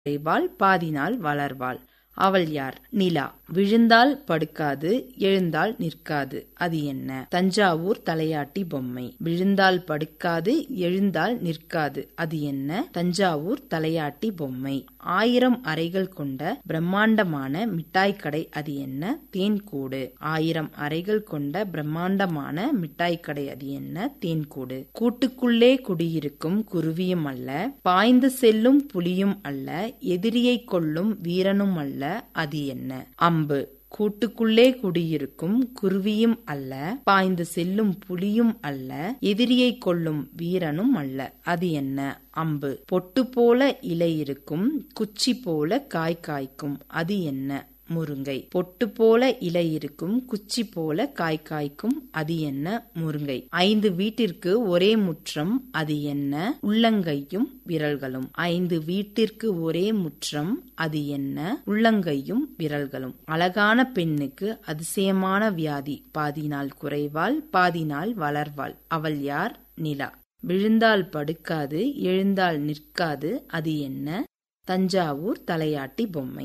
குறைவாள் பாதி நாள் வளர்வாள் அவள் யார் நிலா விழுந்தால் படுக்காது எழுந்தால் நிற்காது அது என்ன தஞ்சாவூர் தலையாட்டி பொம்மை விழுந்தால் படுக்காது எழுந்தால் நிற்காது அது என்ன தஞ்சாவூர் தலையாட்டி பொம்மை ஆயிரம் அறைகள் கொண்ட பிரம்மாண்டமான மிட்டாய் கடை அது என்ன தேன்கூடு ஆயிரம் அறைகள் கொண்ட பிரம்மாண்டமான மிட்டாய் கடை அது என்ன தேன்கூடு கூட்டுக்குள்ளே குடியிருக்கும் குருவியும் அல்ல பாய்ந்து செல்லும் புலியும் அல்ல எதிரியை கொள்ளும் வீரனும் அல்ல அது என்ன அம்பு கூட்டுக்குள்ளே குடியிருக்கும் குருவியும் அல்ல பாய்ந்து செல்லும் புலியும் அல்ல எதிரியை கொள்ளும் வீரனும் அல்ல அது என்ன அம்பு பொட்டு போல இலை இருக்கும் குச்சி போல காய் காய்க்கும் அது என்ன முருங்கை பொட்டு போல இலை இருக்கும் குச்சி போல காய் காய்க்கும் அது என்ன முருங்கை ஐந்து வீட்டிற்கு ஒரே முற்றம் அது என்ன உள்ளங்கையும் விரல்களும் ஐந்து வீட்டிற்கு ஒரே முற்றம் அது என்ன உள்ளங்கையும் விரல்களும் அழகான பெண்ணுக்கு அதிசயமான வியாதி பாதி நாள் குறைவாள் பாதி நாள் வளர்வாள் அவள் யார் நிலா விழுந்தால் படுக்காது எழுந்தால் நிற்காது அது என்ன தஞ்சாவூர் தலையாட்டி பொம்மை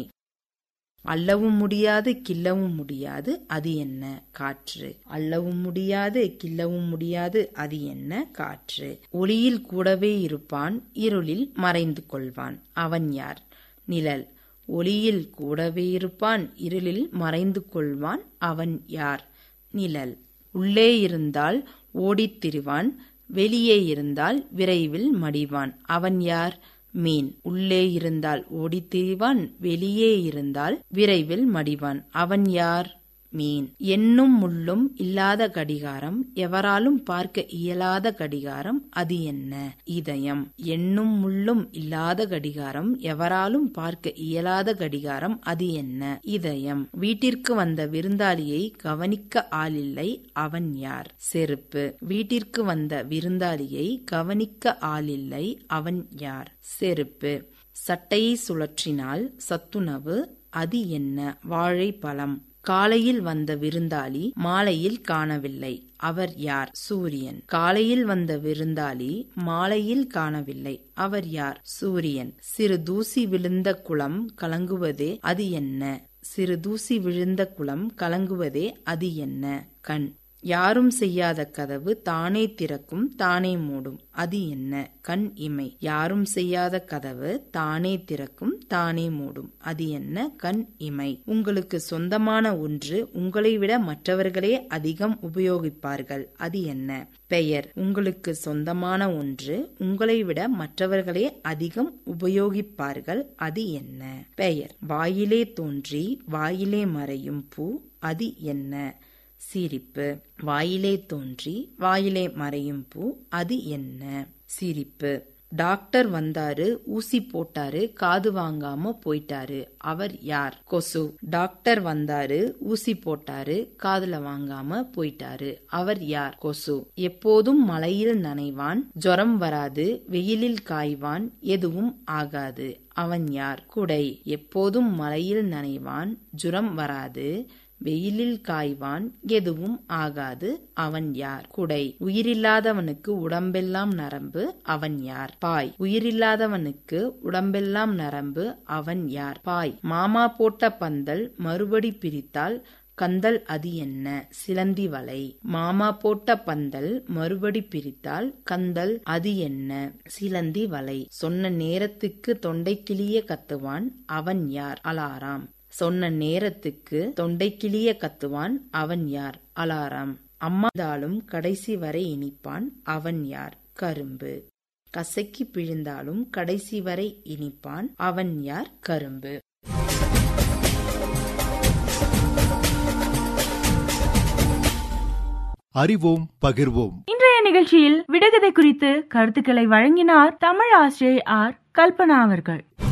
அள்ளவும் முடியாது கிள்ளவும் முடியாது அது என்ன காற்று அள்ளவும் முடியாது கிள்ளவும் முடியாது அது என்ன காற்று ஒளியில் கூடவே இருப்பான் இருளில் மறைந்து கொள்வான் அவன் யார் நிழல் ஒளியில் கூடவே இருப்பான் இருளில் மறைந்து கொள்வான் அவன் யார் நிழல் உள்ளே இருந்தால் ஓடித் திரிவான் வெளியே இருந்தால் விரைவில் மடிவான் அவன் யார் மீன் உள்ளே இருந்தால் ஓடித் திரிவான் வெளியே இருந்தால் விரைவில் மடிவான் அவன் யார் மீன் எண்ணும் முள்ளும் இல்லாத கடிகாரம் எவராலும் பார்க்க இயலாத கடிகாரம் அது என்ன இதயம் எண்ணும் முள்ளும் இல்லாத கடிகாரம் எவராலும் பார்க்க இயலாத கடிகாரம் அது என்ன இதயம் வீட்டிற்கு வந்த விருந்தாளியை கவனிக்க ஆளில்லை அவன் யார் செருப்பு வீட்டிற்கு வந்த விருந்தாளியை கவனிக்க ஆளில்லை அவன் யார் செருப்பு சட்டையை சுழற்றினால் சத்துணவு அது என்ன வாழைப்பழம் காலையில் வந்த விருந்தாளி மாலையில் காணவில்லை அவர் யார் சூரியன் காலையில் வந்த விருந்தாளி மாலையில் காணவில்லை அவர் யார் சூரியன் சிறு தூசி விழுந்த குளம் கலங்குவதே அது என்ன சிறு தூசி விழுந்த குளம் கலங்குவதே அது என்ன கண் யாரும் செய்யாத கதவு தானே திறக்கும் தானே மூடும் அது என்ன கண் இமை யாரும் செய்யாத கதவு தானே திறக்கும் தானே மூடும் அது என்ன கண் இமை உங்களுக்கு சொந்தமான ஒன்று உங்களை விட மற்றவர்களே அதிகம் உபயோகிப்பார்கள் அது என்ன பெயர் உங்களுக்கு சொந்தமான ஒன்று உங்களை விட மற்றவர்களே அதிகம் உபயோகிப்பார்கள் அது என்ன பெயர் வாயிலே தோன்றி வாயிலே மறையும் பூ அது என்ன சிரிப்பு வாயிலே தோன்றி வாயிலே மறையும் பூ அது என்ன சிரிப்பு டாக்டர் வந்தாரு ஊசி போட்டாரு காது வாங்காம போயிட்டாரு அவர் யார் கொசு டாக்டர் வந்தாரு ஊசி போட்டாரு காதுல வாங்காம போயிட்டாரு அவர் யார் கொசு எப்போதும் மழையில் நனைவான் ஜுரம் வராது வெயிலில் காய்வான் எதுவும் ஆகாது அவன் யார் குடை எப்போதும் மழையில் நனைவான் ஜுரம் வராது வெயிலில் காய்வான் எதுவும் ஆகாது அவன் யார் குடை உயிரில்லாதவனுக்கு உடம்பெல்லாம் நரம்பு அவன் யார் பாய் உயிரில்லாதவனுக்கு உடம்பெல்லாம் நரம்பு அவன் யார் பாய் மாமா போட்ட பந்தல் மறுபடி பிரித்தால் கந்தல் அது என்ன சிலந்தி வலை மாமா போட்ட பந்தல் மறுபடி பிரித்தால் கந்தல் அது என்ன சிலந்தி வலை சொன்ன நேரத்துக்கு தொண்டை கிளிய கத்துவான் அவன் யார் அலாராம் சொன்ன நேரத்துக்கு தொண்டை கிளிய கத்துவான் அவன் யார் அலாரம் அம்மாதாலும் கடைசி வரை இனிப்பான் அவன் யார் கரும்பு கசக்கி பிழிந்தாலும் கடைசி வரை இனிப்பான் அவன் யார் கரும்பு அறிவோம் பகிர்வோம் இன்றைய நிகழ்ச்சியில் விடுகதை குறித்து கருத்துக்களை வழங்கினார் தமிழ் ஆசிரியர் ஆர் கல்பனா அவர்கள்